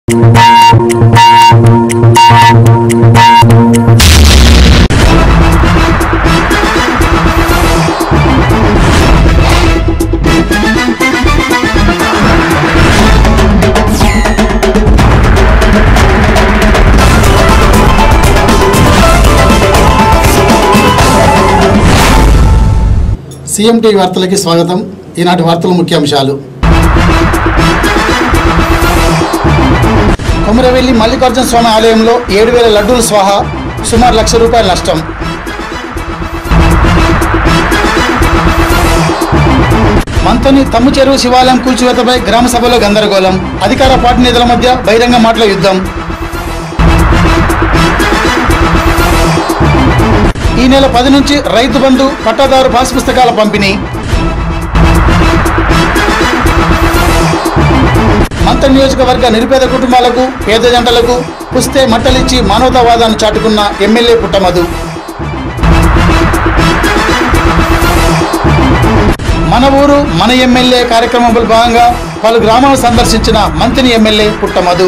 CM TV వార్తలకి స్వాగతం ఈనాటి వార్తల ముఖ్యాంశాలు కొమరవెల్లి మల్లికార్జున స్వామి ఆలయంలో ఏడు వేల లడ్డూలు స్వాహా సుమారు లక్ష రూపాయల నష్టం మంతని తమ్ము చెరువు శివాలయం కూల్చివేతపై గ్రామ సభలో గందరగోళం అధికార పార్టీ నేతల మధ్య బహిరంగ మాటల యుద్ధం ఈ నెల పది నుంచి రైతు బంధు పట్టాదారు పాస్ పుస్తకాల పంపిణీ మంత నియోజకవర్గ నిరుపేద కుటుంబాలకు పేద జంటలకు పుస్తే మట్టలిచ్చి మానవతావాదాన్ని చాటుకున్న ఎమ్మెల్యే పుట్టమధు మన ఊరు మన ఎమ్మెల్యే కార్యక్రమంలో భాగంగా పలు గ్రామాలు సందర్శించిన మంత్రి ఎమ్మెల్యే పుట్టమధు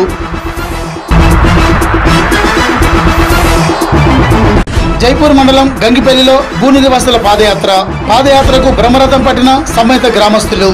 జైపూర్ మండలం గంగిపల్లిలో భూనివాసుల పాదయాత్ర పాదయాత్రకు బ్రహ్మరథం పట్టిన సంబంధిత గ్రామస్తులు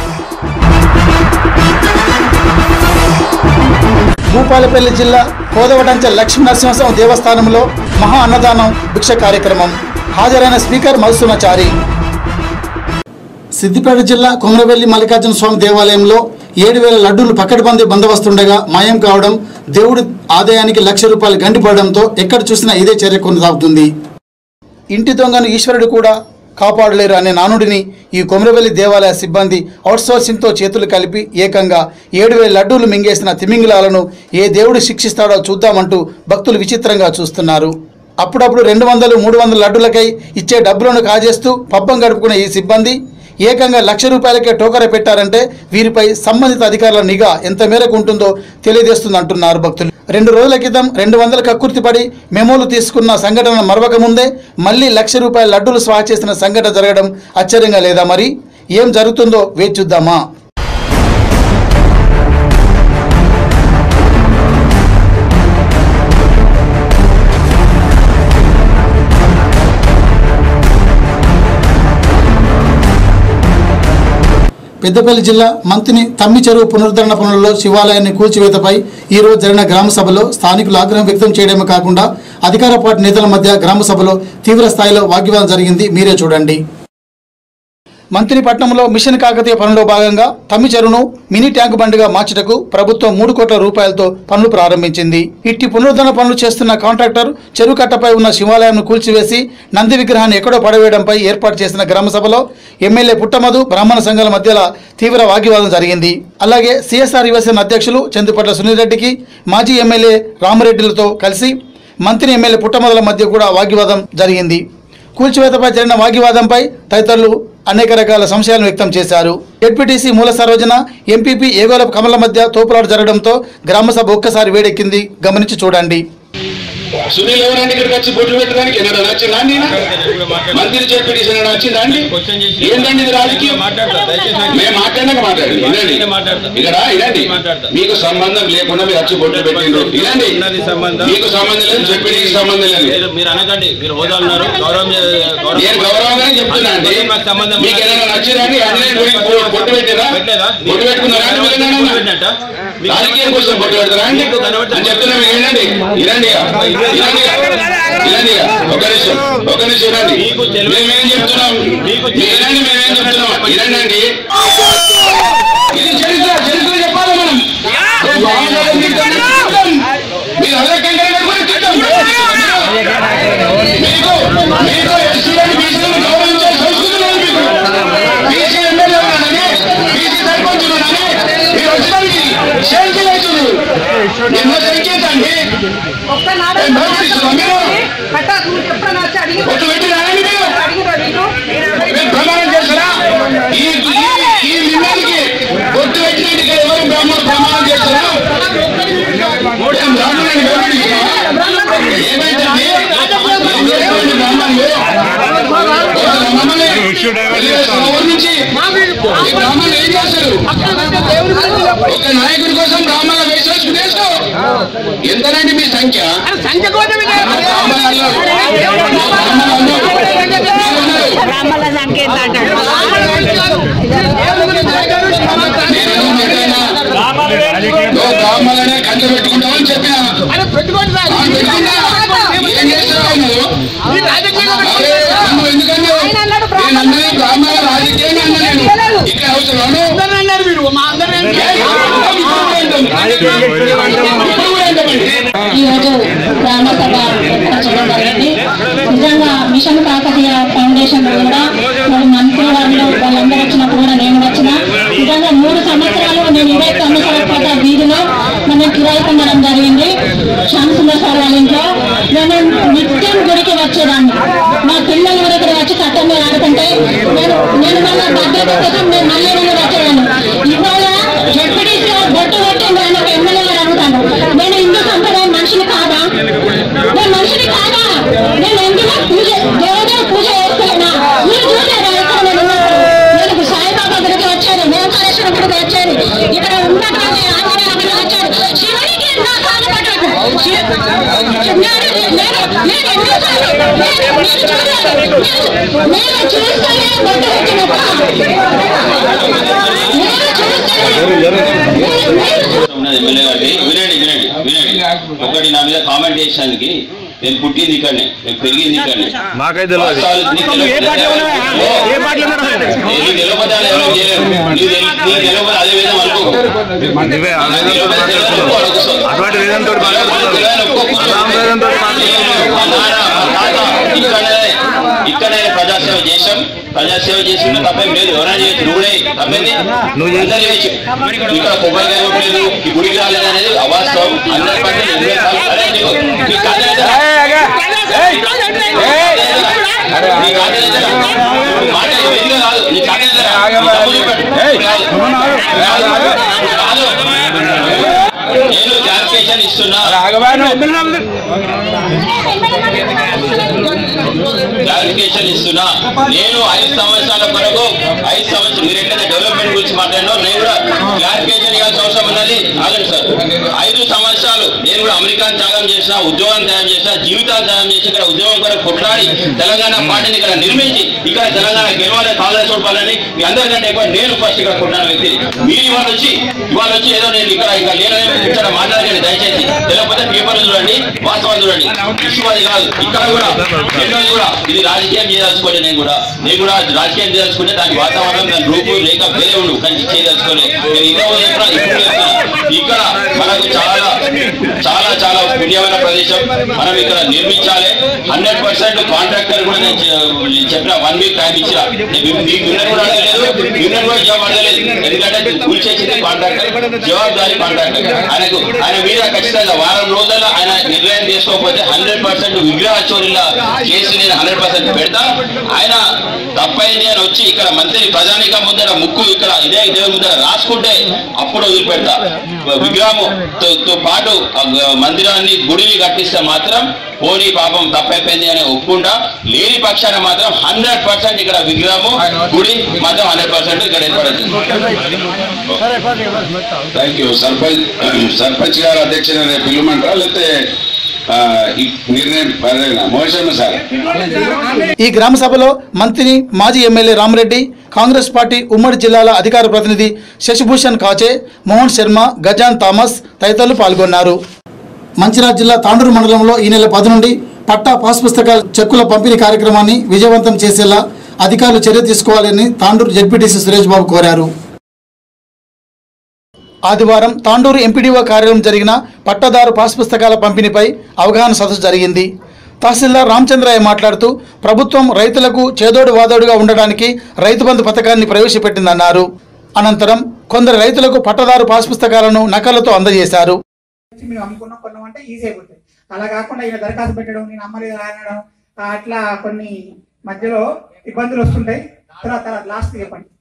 భూపాలపల్లి జిల్లా కోదవటంచ లక్ష్మీ నరసింహస్వామి దేవస్థానంలో మహా అన్నదానం భిక్ష కార్యక్రమం హాజరైన స్పీకర్ మధుసూనాచారి సిద్దిపేట జిల్లా కొమరవెల్లి మల్లికార్జున స్వామి దేవాలయంలో ఏడు వేల లడ్డూలు పక్కడబంది బందోబస్తుండగా మాయం కావడం దేవుడి ఆదాయానికి లక్ష రూపాయలు గండిపడడంతో ఎక్కడ చూసినా ఇదే చర్య కొనసాగుతుంది ఇంటి దొంగను ఈశ్వరుడు కూడా కాపాడలేరు అనే నానుడిని ఈ కొమరవెల్లి దేవాలయ సిబ్బంది అవుట్సోర్సింగ్తో చేతులు కలిపి ఏకంగా ఏడు వేల లడ్డూలు మింగేసిన తిమింగిలాలను ఏ దేవుడు శిక్షిస్తాడో చూద్దామంటూ భక్తులు విచిత్రంగా చూస్తున్నారు అప్పుడప్పుడు రెండు వందలు మూడు వందల లడ్డులకై ఇచ్చే డబ్బులను కాజేస్తూ పబ్బం గడుపుకునే ఈ సిబ్బంది ఏకంగా లక్ష రూపాయలకే టోకర పెట్టారంటే వీరిపై సంబంధిత అధికారుల నిఘా ఎంత మేరకు ఉంటుందో తెలియజేస్తుంది అంటున్నారు భక్తులు రెండు రోజుల క్రితం రెండు వందల కక్కుర్తిపడి మెమోలు తీసుకున్న సంఘటన మరవక ముందే మళ్ళీ లక్ష రూపాయల లడ్డూలు స్వాహ చేసిన సంఘటన జరగడం ఆశ్చర్యంగా లేదా మరి ఏం జరుగుతుందో వేచి చూద్దామా పెద్దపల్లి జిల్లా మంతిని తమ్మి చెరువు పునరుద్ధరణ పనుల్లో శివాలయాన్ని కూల్చివేతపై ఈ రోజు జరిగిన గ్రామ సభలో స్థానికులు ఆగ్రహం వ్యక్తం చేయడమే కాకుండా అధికార పార్టీ నేతల మధ్య గ్రామ సభలో తీవ్ర స్థాయిలో వాగ్వివాదం జరిగింది మీరే చూడండి మంత్రిపట్నంలో మిషన్ కాకతీయ పనుల్లో భాగంగా తమ్మి చెరువును మినీ ట్యాంకు బండిగా మార్చుటకు ప్రభుత్వం మూడు కోట్ల రూపాయలతో పనులు ప్రారంభించింది ఇట్టి పునరుద్ధరణ పనులు చేస్తున్న కాంట్రాక్టర్ చెరువు కట్టపై ఉన్న శివాలయంను కూల్చివేసి నంది విగ్రహాన్ని ఎక్కడో పడవేయడంపై ఏర్పాటు చేసిన గ్రామ సభలో ఎమ్మెల్యే పుట్టమధు బ్రాహ్మణ సంఘాల మధ్యలో తీవ్ర వాగ్వివాదం జరిగింది అలాగే సిఎస్ఆర్ యువసేన అధ్యక్షులు చందుపట్ల సునీల్ రెడ్డికి మాజీ ఎమ్మెల్యే రామరెడ్డిలతో కలిసి మంత్రి ఎమ్మెల్యే పుట్టమధుల మధ్య కూడా వాగ్వివాదం జరిగింది కూల్చివేతపై జరిగిన వాగ్వివాదంపై తదితరులు అనేక రకాల సంశయాలను వ్యక్తం చేశారు జెడ్పీటీసీ మూల సరోజన ఎంపీపీ ఏగోల కమల మధ్య తోపులాట జరగడంతో గ్రామసభ ఒక్కసారి వేడెక్కింది గమనించి చూడండి సునీల్ ఎవరండి ఇక్కడికి వచ్చి బొట్టు పెట్టడానికి ఏదైనా నచ్చిందా అండి ఈయన? మంత్రి చెప్పేసి నచ్చిందా అండి క్వశ్చన్ చేసి ఏంటండి ఇది రాజకీయం మాట్లాడతా దయచేసి నాకు మేము మాట్లాడినాక మాట్లాడండి వినండి నేను మాట్లాడతా. ఇక్కడ వినండి మాట్లాడతా. మీకు సంబంధం లేకుండా మీరు వచ్చి బొట్టు పెట్టిండ్రు వినండి ఉన్నది సంబంధం. మీకు సంబంధం లేదు చెప్పేది సంబంధం లేదు మీరు మీరు అనకండి మీరు హోదా ఉన్నారు గౌరవం చే- గౌరవం నేను గౌరవంగానే చెప్తున్నా అండి అందుకు మాకు సంబంధం మీకు ఉన్నది. ఏదైనా నచ్చిందండి ఆంజనేయ గుడికి బొ- బొట్టు పెట్టారా పెట్టలేదా బొట్టు పెట్టుకున్నారా అండి మీరు బొట్టు ఏదైనా? పెట్టినట్ట? మీకు రాజకీయం కోసం బొట్టు పెడతారా అండి మీకు కనబడతా- అని చెప్తున్నా మీరు వినండి వినండి వినండి వినండి ఒక నిమిషం ఒక నిమిషం వినండి మీకు తెలివి- మేమేం చెప్తున్నాం మీకు మీరు వినండి మేమేం చెప్తున్నాం వినండి ఇది చరిత్ర చరిత్ర చెప్పాలి మనం బాగుండాలని తిట్టాం, తిట్టాం. మీరు అందరూ కంకర కట్టుకొని తిట్టాం. మీకు మీకు ఎస్సీలను బీసీలను గౌరవించే సంస్కృతి లేదు మీకు బీసీ ఎమ్మెల్యే ఉన్నానని బీసీ సర్పంచ్ ఉన్నానని మీరు వచ్చడానికి శాంతి అవుతుంది నిన్న సంకేతండి ఒక్కనాడు ఏం భయపడిస్తున్నారా మీరు? కట్టా నువ్వు ఎప్పుడన్నా వచ్చి అడిగి ఒట్టు పెట్టినారండి మీరు అడిగిరా నిన్ను మీరు ప్రమాణం చేస్తారా ఈ ఈ- ఈ మిమ్మల్ని ఒట్టు పెట్టినట్టు ఇక్కడ ఎవరు బ్రాహ్మణులు ప్రమాణం చేస్తారా ఏం బ్రాహ్మణుని గౌరవించారా? ఏమైందండి ఏం చేస్తారండి బ్రాహ్మణులు ఒక మమ్మల్ని వదిలేస్తున్న ఊరు నుంచి ఈ బ్రాహ్మణులు ఏం చేస్తారు ఒక నాయకుడి కోసం బ్రాహ్మణ వేసేసుకునేసుకో ఎంతనండి మీ సంఖ్య సంఖ్య కోసం ఇది. బ్రాహ్మణులు బ్రాహ్మణులు బ్రాహ్మణుల సంఖ్య ఎంత అంటాడు నేనేమో ఎక్కడైనా నువ్వు బ్రాహ్మణులనే కంట పెట్టుకుంటామని చెప్పిన పెట్టుకోండి సార్ ఆ, పెట్టుకున్నా ఏం చేస్తున్నావు నువ్వు ఈ రాజకీయంగా అరే, నువ్వు ఎందుకన్నావు? ఆయన అన్నాడు బ్రాహ్మణ. నేనన్నది బ్రాహ్మణ రాజకీయంగా అన్నా నేను ఇక్కడ అవసరమా అందరూ అన్నారు మీరు మా అందరూ ఏం ఈరోజు గ్రామ సభ ఏర్పరచడం జరిగింది నిజంగా మిషన్ కాకతీయ ఫౌండేషన్ లో కూడా మరి మంత్రి వాళ్ళు వాళ్ళందరూ వచ్చినప్పుడు కూడా నేను వచ్చిన నిజంగా మూడు సంవత్సరాలు నేను ఇరవై తొమ్మిది సంవత్సరాల వీధిలో మనం కిరాయి పొందడం జరిగింది శాంసుందర్ సార్ వాళ్ళ ఇంట్లో నేను నిత్యం గుడికి వచ్చేదాన్ని మా పిల్లల దగ్గర వచ్చి చట్టం మీద ఆడుతుంటే నేను నేను మళ్ళీ భద్రత కోసం నేను మళ్ళీ నేను వచ్చేదాన్ని ఇవాళ జడ్పీటీసీ బొట్టు కొట్టి నేను ఒక ఎమ్మెల్యే గారు అడుగుతాను నేను హిందూ సంప్రదాయం మనిషిని కాదా నేను మనిషిని కాదా నేను ఎందుకు పూజ దేవదేవ పూజ చేస్తున్నా మీరు చూసారా ఇక్కడ నేను ఉన్నప్పుడు? నేను ఇప్పుడు సాయిబాబా గుడికి వచ్చాను ఓంకారేశ్వర గుడికి వచ్చాను ఇక్కడ ఉన్నటువంటి ఆంజనేయ గుడికి వచ్చాను శివునికి ఎన్నో సార్లు పట్టాను నేను నేను నేను ఎన్నో సార్లు నేను నేను చూశాను నేను- నేను చూస్తేనే బొట్టు పెట్టినప్పుడు నేను చూస్తేనే నేను- నేను ఉన్నది ఎమ్మెల్యే గారికి వినండి వినండి వినండి ఒకటి నా మీద కామెంట్ చేసినందుకు నేను పుట్టింది ఇక్కడనే నేను పెరిగింది ఇక్కడనే మాకైతే తెలియదు వాస్తవాలు నీకు తెలియకపోతే నీకు తెలియకపోతే అలా ఎవరు చేయలేరు. నీకు తెలి- నీకు తెలియకపోతే అదే విధం అనుకో నువ్వే ఆ నాకు వేదంతో తెలియకపోతే తెలియదు అనుకో, అనుకో. అటువంటి వేదంతో మాట్లాడుతున్నావు తెలియదు అనుకో. అలా వేదంతో మాట్లాడుతున్నావు మా నాన్న, మా తాత ఇక్కడనే ఇక్కడే ప్రజాసేవ చేశాం ప్రజాసేవ చేసుకుంటే తప్పేం లేదు ఎవరైనా చేయొచ్చు నువ్వు కూడా చేయి. తప్పేంది నువ్వు చేయి. అందరూ చేయొచ్చు ఇక్కడ కొబ్బరికాయ కొట్టలేదు ఈ గుడికి రాలేదు అనేది అవాస్తవం హండ్రెడ్ పర్సెంట్ ఇరవై సార్లు అరే నీకు నీ కథ ఏంటరా? నీ కథ ఏంటరా? నువ్వు మాట వెతిగా కాదు నీ కథ ఏంటరా? నీ తప్పు చూపెట్టు. కాదు. కాదు. నేను క్లారిఫికేషన్ ఇస్తున్నా క్లారిఫికేషన్ ఇస్తున్నా నేను ఐదు సంవత్సరాల కొరకు ఐదు సంవత్సరం మీరు ఎట్లయితే డెవలప్మెంట్ గురించి మాట్లాడినో నేను కూడా క్లారిఫికేషన్ ఇవ్వాల్సిన అవసరం ఉన్నది ఆగండి సార్ ఐదు సంవత్సరాలు నేను కూడా అమెరికాను త్యాగం చేసిన ఉద్యోగం త్యాగం చేసిన జీవితాలు త్యాగం చేసి ఇక్కడ ఉద్యోగం కొరకు కొట్లాడి తెలంగాణ పార్టీని ఇక్కడ నిర్మించి ఇక్కడ తెలంగాణ గెలవాలి కాంగ్రెస్ చూడాలని మీ అందరికంటే ఎక్కువ నేను ఫస్ట్ ఇక్కడ కొట్టిన వ్యక్తి మీరు ఇవాళ వచ్చి ఇవాళ వచ్చి ఏదో నేను ఇక్కడ ఇక్కడ లేనని ఇక్కడ మాట్లాడకండి దయచేసి లేకపోతే పేపర్లు చూడండి వాస్తవాలు చూడండి ఇష్యూ అది కాదు ఇక్కడ కూడా రెండోది కూడా ఇది రాజకీయం చేయదలుచుకోలే నేను కూడా నేను కూడా రాజకీయం చేయదలుచుకుంటే దాని వాతావరణం దాని రూపు లేక వేరే ఉండు కానీ చేయదలుచుకోలే నేను ఇంకా చెప్తున్నా ఇప్పుడు చెప్తున్నా ఇక్కడ మనకు చాలా చాలా చాలా పుణ్యమైన ప్రదేశం మనం ఇక్కడ నిర్మించాలి హండ్రెడ్ పర్సెంట్ కాంట్రాక్టర్ కూడా నేను చె- చెప్పిన వన్ వీక్ టైం ఇచ్చిన నేను మీకు యూనియన్ కూడా అడగలేదు యూనియన్ కూడా జవాబు అడగలేదు ఎందుకంటే కూల్చేసింది కాంట్రాక్టర్ జవాబుదారి కాంట్రాక్టర్ ఆయనకు ఆయన మీద ఖచ్చితంగా వారం రోజుల్లో ఆయన నిర్ణయం తీసుకోకపోతే హండ్రెడ్ పర్సెంట్ విగ్రహ చోరీల కేసు నేను హండ్రెడ్ పర్సెంట్ పెడతా ఆయన తప్పైంది అని వచ్చి ఇక్కడ మంత్రి ప్రజానిక ముందర ముక్కు ఇక్కడ ఇదే దేవుని ముందర రాసుకుంటే అప్పుడు వదిలిపెడతా విగ్రహము తో- తో పాటు ఆ గ- మందిరాన్ని గుడిని కట్టిస్తే మాత్రం పోనీ పాపం తప్పైపోయింది అని ఒప్పుకుంటా లేని పక్షాన మాత్రం హండ్రెడ్ పర్సెంట్ ఇక్కడ విగ్రహము గుడి మాత్రం హండ్రెడ్ పర్సెంట్ ఇక్కడ ఏర్పడుతుంది థ్యాంక్ యూ సర్పంచ్ సర్పంచ్ గారు అధ్యక్షుడు రేపు పిలువమంటారా లేకపోతే ఆ, ఈ నిర్ణయం పర్లేదా మోషన్ సార్ ఈ గ్రామ సభలో మంత్రి మాజీ ఎమ్మెల్యే రామరెడ్డి కాంగ్రెస్ పార్టీ ఉమ్మడి జిల్లాల అధికార ప్రతినిధి శశిభూషణ్ కాచే మోహన్ శర్మ గజాన్ థామస్ తదితరులు పాల్గొన్నారు మంచిర్యాల జిల్లా తాండూరు మండలంలో ఈ నెల పది నుండి పట్టా పాస్ పుస్తకాల చెక్కుల పంపిణీ కార్యక్రమాన్ని విజయవంతం చేసేలా అధికారులు చర్య తీసుకోవాలని తాండూరు జడ్పీటీసీ సురేష్ బాబు కోరారు ఆదివారం తాండూరు ఎంపీడీఓ కార్యాలయం జరిగిన పట్టదారు పాస్ పుస్తకాల పంపిణీపై అవగాహన సదస్సు జరిగింది తహసీల్దార్ రామచంద్రయ్య మాట్లాడుతూ ప్రభుత్వం రైతులకు చేదోడు వాదోడుగా ఉండడానికి రైతు బంధు పథకాన్ని ప్రవేశపెట్టిందన్నారు అనంతరం కొందరు రైతులకు పట్టదారు పాస్ పుస్తకాలను నకలతో అందజేశారు వచ్చి మేము అమ్ముకున్నాం కొన్నాం అంటే ఈజీ అయిపోతుంది అలా కాకుండా ఈయన దరఖాస్తు పెట్టడం నేను అమ్మలేదు అనడం ఆ, అట్లా కొన్ని మధ్యలో ఇబ్బందులు వస్తుంటాయి తర్వాత తర్వాత లాస్ట్ చెప్పండి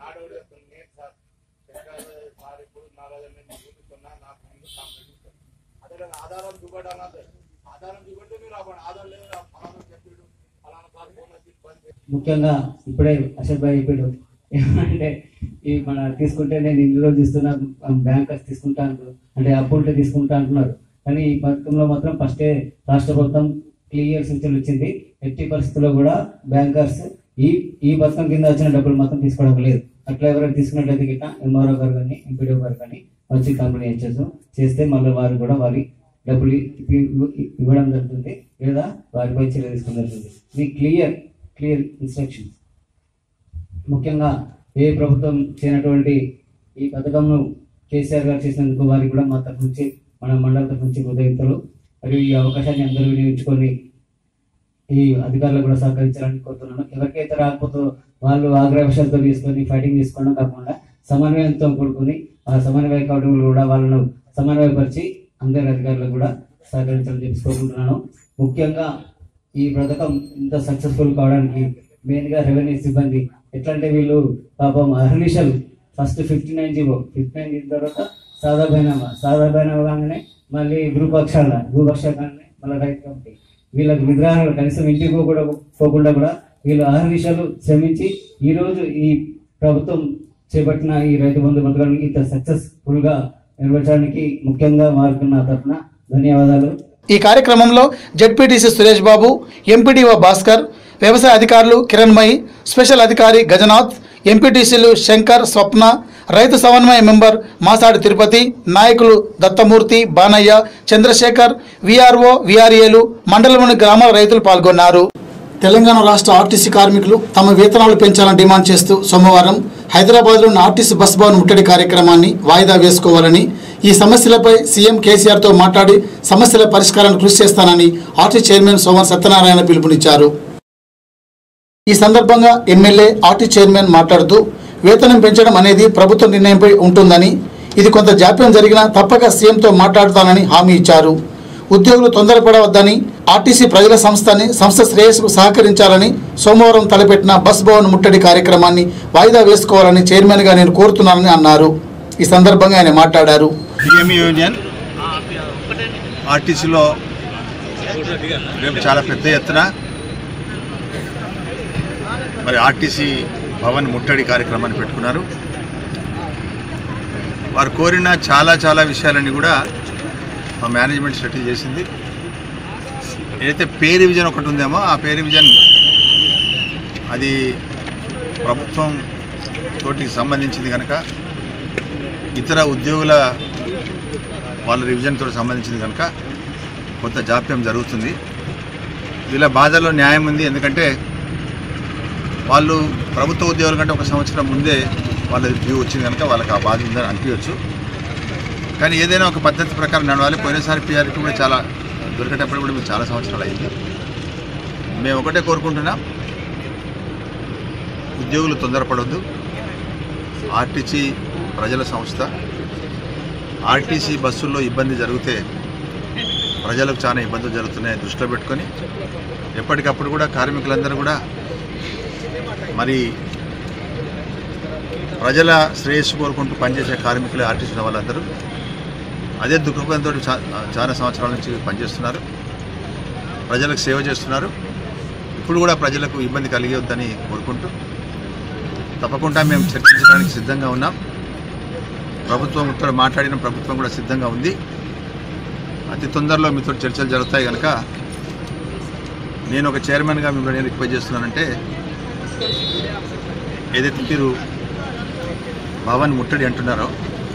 ముఖ్యంగా ఇప్పుడే అశోక్ భాయ్ చెప్పాడు ఏమంటే ఈ మన తీసుకుంటే నేను ఇందులో తీస్తున్నా బ్యాంకర్స్ తీసుకుంటా అంటారు అంటే అప్పు ఉంటే తీసుకుంటా అంటున్నారు కానీ ఈ పథకంలో మాత్రం ఫస్టే రాష్ట్ర ప్రభుత్వం క్లియర్ సూచనలు ఇచ్చింది ఎట్టి పరిస్థితుల్లో కూడా బ్యాంకర్స్ ఈ ఈ పథకం కింద వచ్చిన డబ్బులు మాత్రం తీసుకోవడం లేదు అట్లా ఎవరైనా తీసుకున్నట్లయితే గిట్ట ఎంఆర్ఓ గారు కానీ ఎంపీడీఓ గారు కానీ వచ్చి కంపెనీ ఇచ్చేసాం చేస్తే మళ్ళీ వారు కూడా వారి డబ్బులు ఇ- ఇ- ఇవ్వడం జరుగుతుంది లేదా వారిపై చర్య తీసుకోవడం జరుగుతుంది ఇది క్లియర్ క్లియర్ ఇన్స్ట్రక్షన్స్ ముఖ్యంగా ఏ ప్రభుత్వం చేయనటువంటి ఈ పథకంను కేసీఆర్ గారు చేసినందుకు వారికి కూడా మా తరఫు నుంచి మన మండల తరఫు నుంచి కృతజ్ఞతలు మరియు ఈ అవకాశాన్ని అందరూ వినియోగించుకొని ఈ అధికారులకు కూడా సహకరించాలని కోరుతున్నాను ఎవరికైతే రాకపోతే వాళ్ళు ఆగ్రహశాలతో తీసుకొని ఫైటింగ్ తీసుకోవడం కాకుండా సమన్వయంతో కూడుకొని ఆ సమన్వయ కౌటములు కూడా వాళ్ళను సమన్వయపరిచి అందరి అధికారులకు కూడా సహకరించాలని చెప్పి కోరుకుంటున్నాను ముఖ్యంగా ఈ పథకం ఇంత సక్సెస్ఫుల్ కావడానికి మెయిన్ గా రెవెన్యూ సిబ్బంది ఎట్లా అంటే వీళ్ళు పాపం అహర్నిషల్ first fifty nine GO fifty nine GO తర్వాత సాదా బైనామా సాదా బైనామా కాగానే మళ్ళీ భూపక్షాల భూపక్షాల కాగానే మళ్ళీ రైతు కమిటీ వీళ్ళకి విగ్రహాలు కనీసం ఇంటికి పోకుండా పోకుండా కూడా వీళ్ళు అహర్నిశలు శ్రమించి ఈ రోజు ఈ ప్రభుత్వం చేపట్టిన ఈ రైతు బంధు పథకానికి ఇంత సక్సెస్ఫుల్ గా నిర్వహించడానికి ముఖ్యంగా వారికి నా తరఫున ధన్యవాదాలు ఈ కార్యక్రమంలో జడ్పీటీసీ సురేష్ బాబు ఎంపీడీఓ భాస్కర్ వ్యవసాయ అధికారులు కిరణ్మయి స్పెషల్ అధికారి గజనాథ్ ఎంపీటీసీలు శంకర్ స్వప్న రైతు సమన్వయ మెంబర్ మాసాడి తిరుపతి నాయకులు దత్తమూర్తి బానయ్య చంద్రశేఖర్ విఆర్ఓ విఆర్ఏలు మండలంలోని గ్రామాల రైతులు పాల్గొన్నారు తెలంగాణ రాష్ట్ర ఆర్టీసీ కార్మికులు తమ వేతనాలు పెంచాలని డిమాండ్ చేస్తూ సోమవారం హైదరాబాద్లోని ఆర్టీసీ బస్ భవన్ ముట్టడి కార్యక్రమాన్ని వాయిదా వేసుకోవాలని ఈ సమస్యలపై సీఎం కేసీఆర్తో మాట్లాడి సమస్యల పరిష్కారానికి కృషి చేస్తానని ఆర్టీసీ చైర్మన్ సోమన్ సత్యనారాయణ పిలుపునిచ్చారు ఈ సందర్భంగా ఎమ్మెల్యే ఆర్టీ చైర్మన్ మాట్లాడుతూ వేతనం పెంచడం అనేది ప్రభుత్వ నిర్ణయంపై ఉంటుందని ఇది కొంత జాప్యం జరిగినా తప్పక సీఎంతో మాట్లాడుతానని హామీ ఇచ్చారు ఉద్యోగులు తొందరపడవద్దని ఆర్టీసీ ప్రజల సంస్థని సంస్థ శ్రేయస్సుకు సహకరించాలని సోమవారం తలపెట్టిన బస్ భవన్ ముట్టడి కార్యక్రమాన్ని వాయిదా వేసుకోవాలని చైర్మన్గా నేను కోరుతున్నానని అన్నారు ఈ సందర్భంగా ఆయన మాట్లాడారు పిఎం యూనియన్ ఆర్టీసీలో రేపు చాలా పెద్ద ఎత్తున మరి ఆర్టీసీ భవన్ ముట్టడి కార్యక్రమాన్ని పెట్టుకున్నారు వారు కోరిన చాలా చాలా విషయాలన్నీ కూడా మా మేనేజ్మెంట్ సెటిల్ చేసింది ఏదైతే పే రివిజన్ ఒకటి ఉందేమో ఆ పే రివిజన్ అది ప్రభుత్వం తోటి సంబంధించింది కనుక ఇతర ఉద్యోగుల వాళ్ళ రివిజన్ తోటి సంబంధించింది కనుక కొంత జాప్యం జరుగుతుంది వీళ్ళ బాధలో న్యాయం ఉంది ఎందుకంటే వాళ్ళు ప్రభుత్వ ఉద్యోగుల కంటే ఒక సంవత్సరం ముందే వాళ్ళ డ్యూ వచ్చింది కనుక వాళ్ళకి ఆ బాధ ఉందని అనిపించవచ్చు కానీ ఏదైనా ఒక పద్ధతి ప్రకారం నడవాలి పోయినసారి పిఆర్కి కూడా చాలా దొరికేటప్పుడు కూడా మీకు చాలా సంవత్సరాలు అయింది మేము ఒకటే కోరుకుంటున్నాం ఉద్యోగులు తొందరపడొద్దు ఆర్టీసీ ప్రజల సంస్థ ఆర్టీసీ బస్సుల్లో ఇబ్బంది జరిగితే ప్రజలకు చాలా ఇబ్బందులు జరుగుతున్నాయి దృష్టిలో పెట్టుకొని ఎప్పటికప్పుడు కూడా కార్మికులందరూ కూడా మరి ప్రజల శ్రేయస్సు కోరుకుంటూ పనిచేసే కార్మికులు ఆర్టీసీ వాళ్ళందరూ అదే దృక్పథంతో చా- చాలా సంవత్సరాల నుంచి పనిచేస్తున్నారు ప్రజలకు సేవ చేస్తున్నారు ఇప్పుడు కూడా ప్రజలకు ఇబ్బంది కలిగేవద్దని కోరుకుంటూ తప్పకుండా మేము చర్చించడానికి సిద్ధంగా ఉన్నాం ప్రభుత్వం ఇక్కడ మాట్లాడిన ప్రభుత్వం కూడా సిద్ధంగా ఉంది అతి తొందరలో మీతో చర్చలు జరుగుతాయి కనుక నేను ఒక చైర్మన్గా మిమ్మల్ని నేను రిక్వెస్ట్ చేస్తున్నానంటే ఏదైతే మీరు భవన్ ముట్టడి అంటున్నారో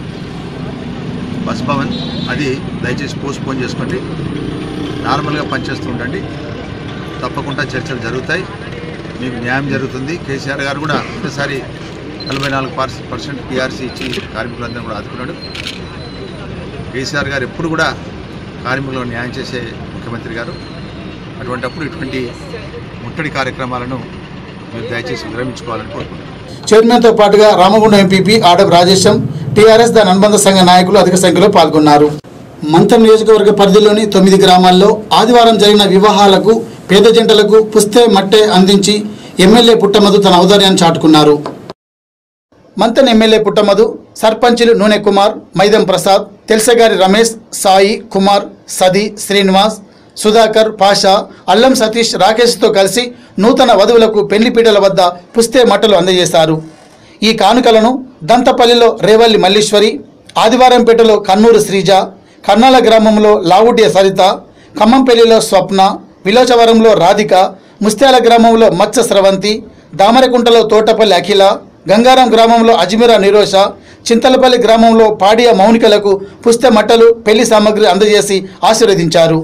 బస్ భవన్ అది దయచేసి పోస్ట్ పోన్ చేసుకోండి నార్మల్గా పనిచేస్తూ ఉండండి తప్పకుండా చర్చలు జరుగుతాయి మీకు న్యాయం జరుగుతుంది కేసీఆర్ గారు కూడా ఒకసారి నలభై నాలుగు పర్సెంట్ పిఆర్సీ ఇచ్చి కార్మికులందరూ కూడా ఆదుకున్నాడు కేసీఆర్ గారు ఎప్పుడు కూడా కార్మికులకు న్యాయం చేసే ముఖ్యమంత్రి గారు అటువంటప్పుడు ఇటువంటి ముట్టడి కార్యక్రమాలను మీరు దయచేసి విరమించుకోవాలని కోరుకుంటున్నాను చైర్మన్తో పాటుగా రామగుండం ఎంపీపీ ఆడపు రాజేశం టీఆర్ఎస్ దాని అనుబంధ సంఘ నాయకులు అధిక సంఖ్యలో పాల్గొన్నారు మంతం నియోజకవర్గ పరిధిలోని తొమ్మిది గ్రామాల్లో ఆదివారం జరిగిన వివాహాలకు పేద జంటలకు పుస్తే మట్టే అందించి ఎమ్మెల్యే పుట్టమధు తన ఔదార్యాన్ని చాటుకున్నారు మంతన్ ఎమ్మెల్యే పుట్టమధు సర్పంచులు నూనె కుమార్ మైదం ప్రసాద్ తెల్సగారి రమేష్ సాయి కుమార్ సది శ్రీనివాస్ సుధాకర్ పాషా అల్లం సతీష్ రాకేష్తో కలిసి నూతన వధువులకు పెళ్లిపీటల వద్ద పుస్తే మట్టలు అందజేశారు ఈ కానుకలను దంతపల్లిలో రేవల్లి మల్లీశ్వరి ఆదివారంపేటలో కన్నూరు శ్రీజ కర్నాల గ్రామంలో లావుడ్య సరిత ఖమ్మంపల్లిలో స్వప్న విలోచవరంలో రాధిక ముస్త్యాల గ్రామంలో మత్స్య స్రవంతి దామరకుంటలో తోటపల్లి అఖిల గంగారం గ్రామంలో అజ్మీరా నిరోష చింతలపల్లి గ్రామంలో పాడియ మౌనికలకు పుస్తె మట్టలు పెళ్లి సామాగ్రి అందజేసి ఆశీర్వదించారు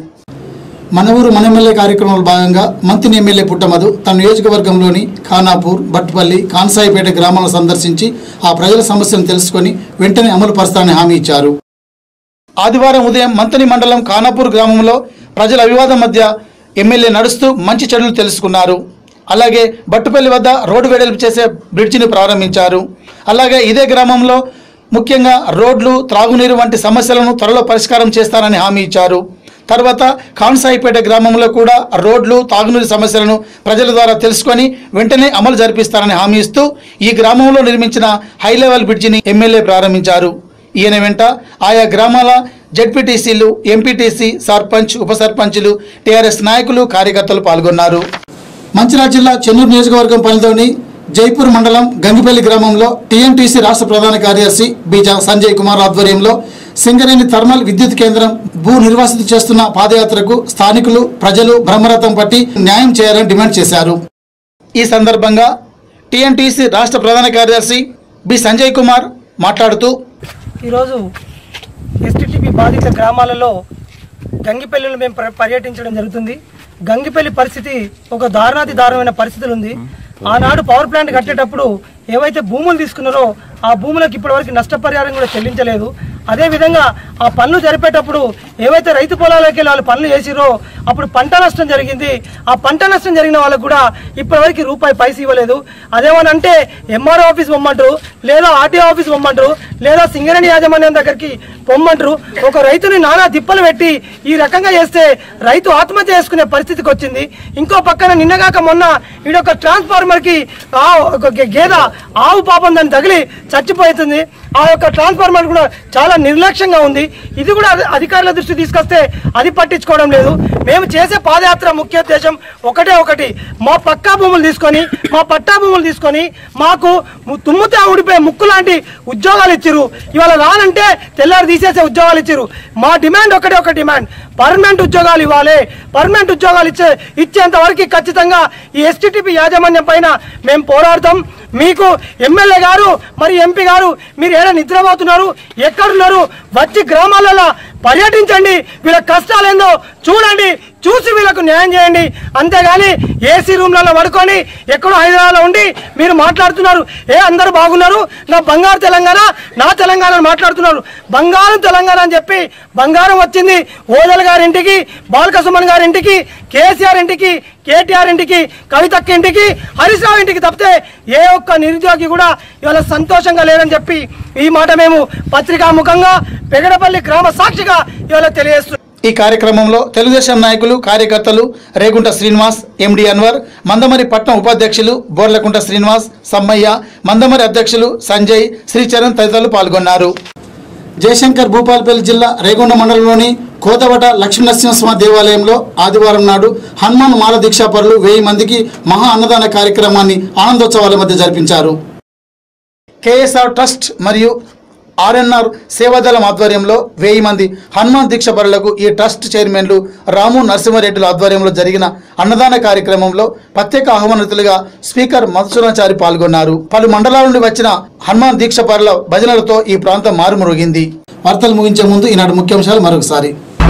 మన ఊరు మన ఎమ్మెల్యే కార్యక్రమంలో భాగంగా మంత్రి ఎమ్మెల్యే పుట్టమధు తన నియోజకవర్గంలోని ఖానాపూర్ బట్పల్లి కాన్సాయిపేట గ్రామాలను సందర్శించి ఆ ప్రజల సమస్యలను తెలుసుకొని వెంటనే అమలు పరుస్తానని హామీ ఇచ్చారు ఆదివారం ఉదయం మంతని మండలం ఖానాపూర్ గ్రామంలో ప్రజల వివాదం మధ్య ఎమ్మెల్యే నడుస్తూ మంచి చెడులు తెలుసుకున్నారు అలాగే బట్టుపల్లి వద్ద రోడ్డు వెడల్పు చేసే బ్రిడ్జిని ప్రారంభించారు అలాగే ఇదే గ్రామంలో ముఖ్యంగా రోడ్లు త్రాగునీరు వంటి సమస్యలను త్వరలో పరిష్కారం చేస్తారని హామీ ఇచ్చారు తర్వాత కాన్సాయిపేట గ్రామంలో కూడా రోడ్లు తాగునీరు సమస్యలను ప్రజల ద్వారా తెలుసుకొని వెంటనే అమలు జరిపిస్తారని హామీ ఇస్తూ ఈ గ్రామంలో నిర్మించిన హై లెవెల్ బ్రిడ్జిని ఎమ్మెల్యే ప్రారంభించారు ఈయన వెంట ఆయా గ్రామాల జడ్పీటీసీలు ఎంపీటీసీ సర్పంచ్ ఉప సర్పంచులు టీఆర్ఎస్ నాయకులు కార్యకర్తలు పాల్గొన్నారు మంచిర్యాల జిల్లా చెన్నూరు నియోజకవర్గం పరిధిలోని జైపూర్ మండలం గంగిపల్లి గ్రామంలో టీఎంటీసీ రాష్ట్ర ప్రధాన కార్యదర్శి బీజా సంజయ్ కుమార్ ఆధ్వర్యంలో సింగరేణి థర్మల్ విద్యుత్ కేంద్రం భూ నిర్వాసిత చేస్తున్న పాదయాత్రకు స్థానికులు ప్రజలు బ్రహ్మరథం పట్టి న్యాయం చేయాలని డిమాండ్ చేశారు ఈ సందర్భంగా టీఎన్టీసీ రాష్ట్ర ప్రధాన కార్యదర్శి బి సంజయ్ కుమార్ మాట్లాడుతూ ఈరోజు ఎస్టిటిపి బాధిత గ్రామాలలో గంగిపల్లిలో మేము పర్య- పర్యటించడం జరుగుతుంది గంగిపల్లి పరిస్థితి ఒక దారుణాతి దారుణమైన పరిస్థితులు ఉంది ఆనాడు పవర్ ప్లాంట్ కట్టేటప్పుడు ఏవైతే భూములు తీసుకున్నారో ఆ భూములకు ఇప్పటివరకు నష్టపరిహారం కూడా చెల్లించలేదు అదేవిధంగా ఆ పనులు జరిపేటప్పుడు ఏవైతే రైతు పొలాలకి వెళ్ళి వాళ్ళు పనులు చేసిరో అప్పుడు పంట నష్టం జరిగింది ఆ పంట నష్టం జరిగిన వాళ్ళకు కూడా ఇప్పటివరకు రూపాయి పైసలు ఇవ్వలేదు అదేమనంటే ఎంఆర్ఓ ఆఫీస్ పొమ్మంటారు లేదా ఆర్టీఓ ఆఫీస్ పొమ్మంటారు లేదా సింగరేణి యాజమాన్యం దగ్గరికి పొమ్మంటారు ఒక రైతుని నానా తిప్పలు పెట్టి ఈ రకంగా చేస్తే రైతు ఆత్మహత్య చేసుకునే పరిస్థితికి వచ్చింది ఇంకో పక్కన నిన్నగాక మొన్న ఈడొక ట్రాన్స్ఫార్మర్ కి ఆ ఒక గే- గేదె ఆవు పాపం దాన్ని తగిలి చచ్చిపోతుంది ఆ యొక్క ట్రాన్స్ఫార్మర్ కూడా చాలా నిర్లక్ష్యంగా ఉంది ఇది కూడా అధి- అధికారుల దృష్టి తీసుకొస్తే అది పట్టించుకోవడం లేదు మేము చేసే పాదయాత్ర ముఖ్య ఉద్దేశం ఒకటే ఒకటి మా పక్కా భూములు తీసుకొని మా పట్టా భూములు తీసుకొని మాకు ము- తుమ్ముతే ఊడిపోయే ముక్కు లాంటి ఉద్యోగాలు ఇచ్చిరు ఇవాళ రానంటే తెల్లారి తీసేసే ఉద్యోగాలు ఇచ్చిరు మా డిమాండ్ ఒకటే ఒక డిమాండ్ పర్మనెంట్ ఉద్యోగాలు ఇవ్వాలి పర్మనెంట్ ఉద్యోగాలు ఇచ్చే ఇచ్చేంత వరకు ఖచ్చితంగా ఈ ఎస్టీటీపీ యాజమాన్యం పైన మేము పోరాడతాం మీకు ఎమ్మెల్యే గారు మరి ఎంపీ గారు మీరు ఏడా నిద్రపోతున్నారు ఎక్కడున్నారు వచ్చి గ్రామాలలో పర్యటించండి వీళ్ళ కష్టాలేందో చూడండి చూసి వీళ్ళకు న్యాయం చేయండి అంతేగాని ఏసీ రూమ్లలో పడుకొని ఎక్కడో హైదరాబాద్లో ఉండి మీరు మాట్లాడుతున్నారు ఏ అందరూ బాగున్నారు నా బంగారు తెలంగాణ నా తెలంగాణ అని మాట్లాడుతున్నారు బంగారం తెలంగాణ అని చెప్పి బంగారం వచ్చింది ఓదల్ గారి ఇంటికి బాలక సుమన్ గారి ఇంటికి కేసీఆర్ ఇంటికి కేటీఆర్ ఇంటికి కవితక్క ఇంటికి హరీష్ రావు ఇంటికి తప్పితే ఏ ఒక్క నిరుద్యోగి కూడా ఇవాళ సంతోషంగా లేరని చెప్పి ఈ మాట మేము పత్రికాముఖంగా పెగడపల్లి గ్రామ సాక్షిగా ఇవాళ తెలియజేస్తున్నాం ఈ కార్యక్రమంలో తెలుగుదేశం నాయకులు కార్యకర్తలు రేగుంట శ్రీనివాస్ ఎండి అన్వర్ మందమరి పట్నం ఉపాధ్యక్షులు బోర్లకుంట శ్రీనివాస్ సమ్మయ్య మందమరి అధ్యక్షులు సంజయ్ శ్రీచరణ్ తదితరులు పాల్గొన్నారు జయశంకర్ భూపాలపల్లి జిల్లా రేగొండ మండలంలోని కోతవట లక్ష్మీనరసింహస్వామి దేవాలయంలో ఆదివారం నాడు హనుమాన్ మాల దీక్షాపరులు వెయ్యి మందికి మహా అన్నదాన కార్యక్రమాన్ని ఆనందోత్సవాల మధ్య జరిపించారు కేఎస్ఆర్ ట్రస్ట్ మరియు ఆర్ఎన్ఆర్ సేవాదళం ఆధ్వర్యంలో వెయ్యి మంది హనుమాన్ దీక్షపరులకు ఈ ట్రస్ట్ చైర్మన్లు రాము నరసింహారెడ్డిల ఆధ్వర్యంలో జరిగిన అన్నదాన కార్యక్రమంలో ప్రత్యేక ఆహ్వానితులుగా స్పీకర్ మధుసూరాచారి పాల్గొన్నారు పలు మండలాల నుండి వచ్చిన హనుమాన్ దీక్షపరుల భజనలతో ఈ ప్రాంతం మారుమరుగింది వార్తలు ముగించే ముందు ఈనాడు ముఖ్యాంశాలు మరొకసారి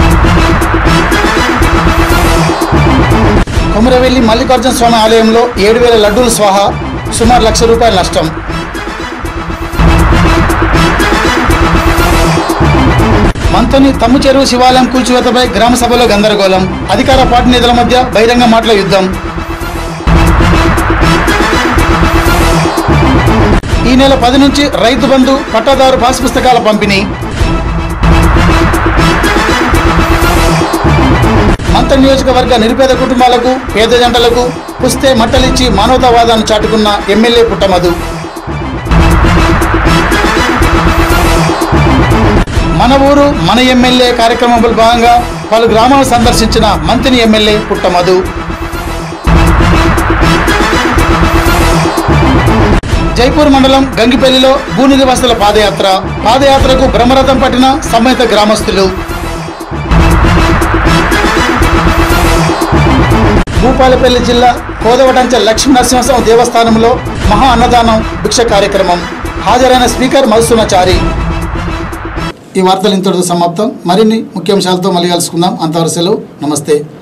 కొమరవెల్లి మల్లికార్జున స్వామి ఆలయంలో ఏడు వేల లడ్డూలు స్వాహా సుమారు లక్ష రూపాయల నష్టం మంతని తమ్ము చెరువు శివాలయం కూల్చివేతపై గ్రామ సభలో గందరగోళం అధికార పార్టీ నేతల మధ్య బహిరంగ మాటల యుద్ధం ఈ నెల పది నుంచి రైతు బంధు పట్టాదారు పాస్ పుస్తకాల పంపిణీ మంత నియోజకవర్గ నిరుపేద కుటుంబాలకు పేద జంటలకు పుస్తే మట్టలిచ్చి మానవతావాదాన్ని చాటుకున్న ఎమ్మెల్యే పుట్టమధు మన ఊరు మన ఎమ్మెల్యే కార్యక్రమంలో భాగంగా పలు గ్రామాలు సందర్శించిన మంత్రి ఎమ్మెల్యే పుట్టమధు జైపూర్ మండలం గంగిపల్లిలో భూనిధి వసతుల పాదయాత్ర పాదయాత్రకు బ్రహ్మరథం పట్టిన సమేత గ్రామస్తులు భూపాలపల్లి జిల్లా కోదవటంచ లక్ష్మీ నరసింహస్వామి దేవస్థానంలో మహా అన్నదానం భిక్ష కార్యక్రమం హాజరైన స్పీకర్ మధుసూనాచారి ఈ వార్తలు ఇంతటితో సమాప్తం మరిన్ని ముఖ్యాంశాలతో మళ్ళీ కలుసుకుందాం అంతవరకు సెలవు నమస్తే